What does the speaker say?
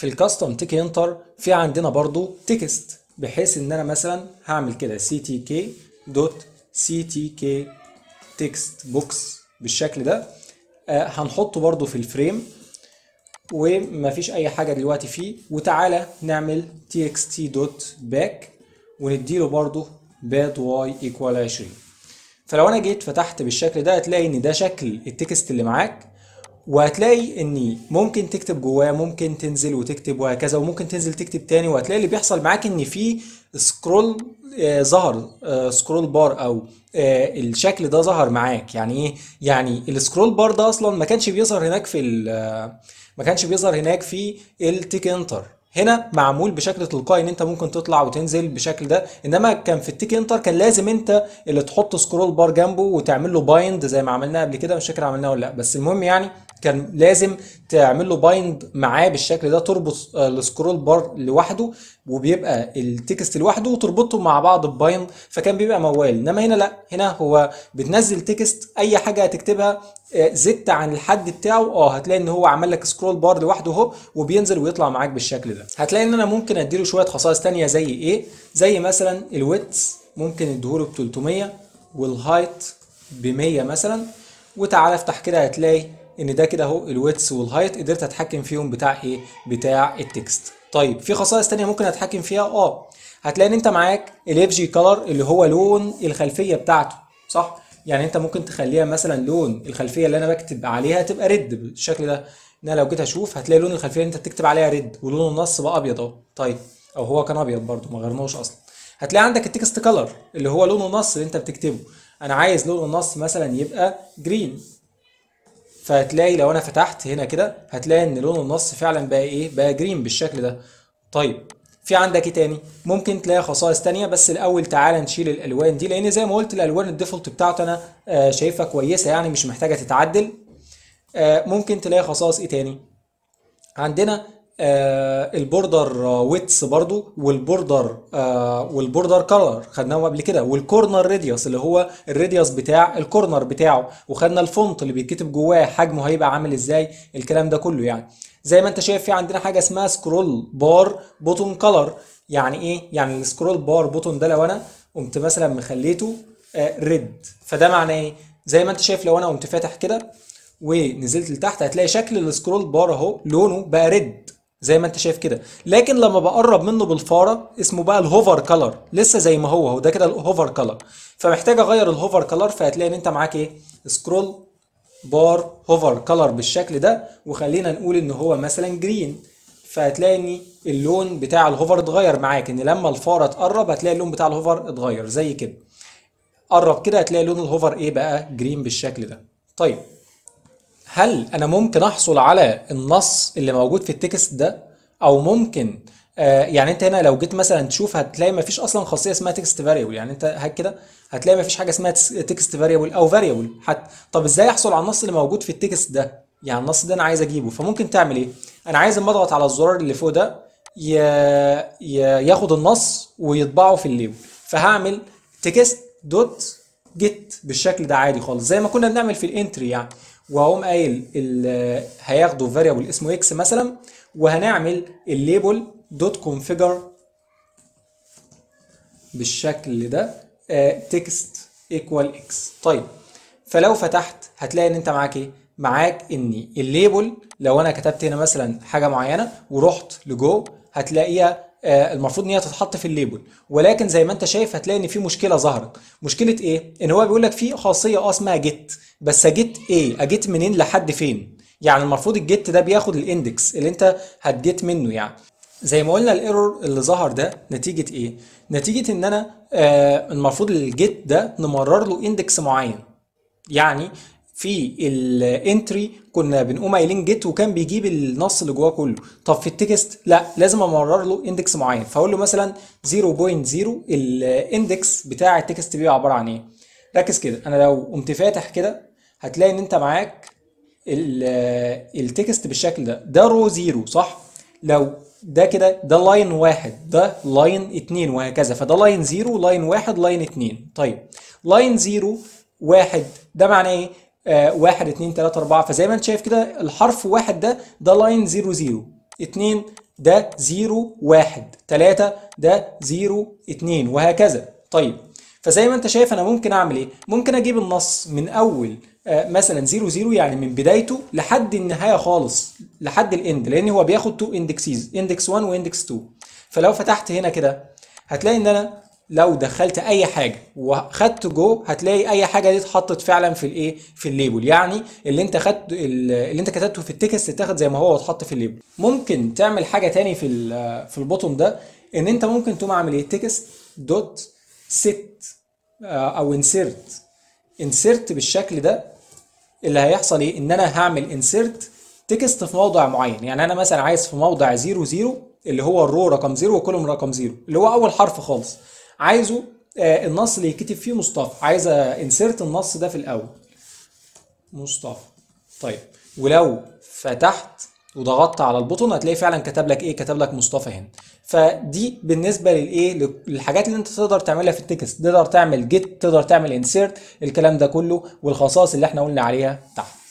في الكاستم تيك انتر في عندنا برضو تكست بحيث ان انا مثلا هعمل كده ctk دوت ctk تكست بوكس بالشكل ده آه هنحطه برضو في الفريم ومفيش اي حاجه دلوقتي فيه وتعالى نعمل txt دوت باك ونديله برضو bad y equal 20 فلو انا جيت فتحت بالشكل ده هتلاقي ان ده شكل التكست اللي معاك وهتلاقي ان ممكن تكتب جواه ممكن تنزل وتكتب وهكذا وممكن تنزل تكتب تاني وهتلاقي اللي بيحصل معاك ان في سكرول آه ظهر آه سكرول بار او آه الشكل ده ظهر معاك يعني ايه يعني السكرول بار ده اصلا ما كانش بيظهر هناك في ما كانش بيظهر هناك في التيك انتر هنا معمول بشكل تلقائي ان انت ممكن تطلع وتنزل بالشكل ده انما كان في التيك انتر كان لازم انت اللي تحط سكرول بار جنبه وتعمل له بايند زي ما عملناه قبل كده مش فاكر عملناه ولا لا بس المهم يعني كان لازم تعمل له بايند معاه بالشكل ده تربط السكرول بار لوحده وبيبقى التكست لوحده وتربطهم مع بعض ببايند فكان بيبقى موال انما هنا لا هنا هو بتنزل تكست اي حاجه هتكتبها زدت عن الحد بتاعه اه هتلاقي ان هو عمل لك سكرول بار لوحده اهو وبينزل ويطلع معاك بالشكل ده هتلاقي ان انا ممكن اديله شويه خصائص تانية زي ايه زي مثلا الويتس ممكن اديهوله ب 300 والهايت ب 100 مثلا وتعالى افتح كده هتلاقي ان ده كده اهو الويتس والهايت قدرت اتحكم فيهم بتاع ايه بتاع التكست طيب في خصائص تانية ممكن اتحكم فيها اه هتلاقي ان انت معاك الاف جي كلر اللي هو لون الخلفيه بتاعته صح يعني انت ممكن تخليها مثلا لون الخلفيه اللي انا بكتب عليها تبقى ريد بالشكل ده ان انا لو جيت اشوف هتلاقي لون الخلفيه اللي انت بتكتب عليها ريد ولون النص بقى ابيض اهو طيب او هو كان ابيض برده ما غيرناهوش اصلا هتلاقي عندك التكست كلر اللي هو لون النص اللي انت بتكتبه انا عايز لون النص مثلا يبقى جرين فهتلاقي لو انا فتحت هنا كده هتلاقي ان لون النص فعلا بقى ايه بقى جرين بالشكل ده طيب في عندك ايه تاني ممكن تلاقي خصائص تانية بس الاول تعالى نشيل الالوان دي لان زي ما قلت الالوان الديفولت بتاعته انا آه شايفها كويسه يعني مش محتاجه تتعدل آه ممكن تلاقي خصائص ايه تاني عندنا آه البوردر ويتس برضو والبوردر آه والبوردر كلر خدناهم قبل كده والكورنر راديوس اللي هو الراديوس بتاع الكورنر بتاعه وخدنا الفونت اللي بيتكتب جواه حجمه هيبقى عامل ازاي الكلام ده كله يعني زي ما انت شايف في عندنا حاجه اسمها سكرول بار بوتون كلر يعني ايه يعني السكرول بار بوتون ده لو انا قمت مثلا مخليته آه ريد فده معناه ايه زي ما انت شايف لو انا قمت فاتح كده ونزلت لتحت هتلاقي شكل السكرول بار اهو لونه بقى ريد زي ما انت شايف كده لكن لما بقرب منه بالفاره اسمه بقى الهوفر كلر لسه زي ما هو هو ده كده الهوفر كلر فمحتاج اغير الهوفر كلر فهتلاقي ان انت معاك ايه سكرول بار هوفر كلر بالشكل ده وخلينا نقول ان هو مثلا جرين فهتلاقي ان اللون بتاع الهوفر اتغير معاك ان لما الفاره تقرب هتلاقي اللون بتاع الهوفر اتغير زي كده قرب كده هتلاقي لون الهوفر ايه بقى جرين بالشكل ده طيب هل انا ممكن احصل على النص اللي موجود في التكست ده او ممكن آه يعني انت هنا لو جيت مثلا تشوف هتلاقي مفيش اصلا خاصيه اسمها تكست فاريبل يعني انت هاك كده هتلاقي مفيش حاجه اسمها تكست فاريبل او فاريبل حتى طب ازاي احصل على النص اللي موجود في التكست ده يعني النص ده انا عايز اجيبه فممكن تعمل ايه انا عايز اما اضغط على الزرار اللي فوق ده ي... ي... ياخد النص ويطبعه في الليبل فهعمل تكست دوت جيت بالشكل ده عادي خالص زي ما كنا بنعمل في الانتري يعني وهقوم قايل هياخدوا فاريبل اسمه اكس مثلا وهنعمل الليبل دوت كونفيجر بالشكل ده تكست ايكوال اكس طيب فلو فتحت هتلاقي ان انت معاك ايه معاك ان الليبل لو انا كتبت هنا مثلا حاجه معينه ورحت لجو هتلاقيها آه المفروض ان هي تتحط في الليبل ولكن زي ما انت شايف هتلاقي ان في مشكله ظهرت مشكله ايه ان هو بيقول لك في خاصيه اه اسمها جيت بس اجيت ايه اجيت منين لحد فين يعني المفروض الجيت ده بياخد الاندكس اللي انت هتجيت منه يعني زي ما قلنا الايرور اللي ظهر ده نتيجه ايه نتيجه ان انا آه المفروض الجيت ده نمرر له اندكس معين يعني في الانتري كنا بنقوم قايلين جيت وكان بيجيب النص اللي جواه كله طب في التكست لا لازم امرر له اندكس معين فاقول له مثلا 0.0 الاندكس بتاع التكست بيبقى عباره عن ايه ركز كده انا لو قمت فاتح كده هتلاقي ان انت معاك التكست بالشكل ده ده رو زيرو صح لو ده كده ده لاين واحد ده لاين اتنين وهكذا فده لاين زيرو لاين واحد لاين اتنين طيب لاين زيرو واحد ده معناه ايه آه واحد اتنين تلاتة اربعة فزي ما انت شايف كده الحرف واحد ده ده لاين زيرو زيرو اتنين ده 0 1 3 ده 0 2 وهكذا طيب فزي ما انت شايف انا ممكن اعمل ايه ممكن اجيب النص من اول آه، مثلا 0 0 يعني من بدايته لحد النهايه خالص لحد الاند لان هو بياخد تو اندكسيز اندكس 1 واندكس 2 فلو فتحت هنا كده هتلاقي ان انا لو دخلت اي حاجه وخدت جو هتلاقي اي حاجه دي اتحطت فعلا في الايه في الليبل يعني اللي انت خدت اللي انت كتبته في التكست اتاخد زي ما هو واتحط في الليبل ممكن تعمل حاجه تاني في ال- في البوتون ده ان انت ممكن تقوم عامل ايه تكست دوت ست او انسيرت انسيرت بالشكل ده اللي هيحصل ايه ان انا هعمل انسيرت تكست في موضع معين يعني انا مثلا عايز في موضع 0 0 اللي هو الرو رقم 0 وكولوم رقم 0 اللي هو اول حرف خالص عايزه آه، النص اللي يكتب فيه مصطفى عايز انسيرت النص ده في الاول مصطفى طيب ولو فتحت وضغطت على البوتون هتلاقي فعلا كتب لك ايه كتب لك مصطفى هنا فدي بالنسبه للايه للحاجات اللي انت تقدر تعملها في التكست تقدر تعمل جيت تقدر تعمل انسيرت الكلام ده كله والخصائص اللي احنا قلنا عليها تحت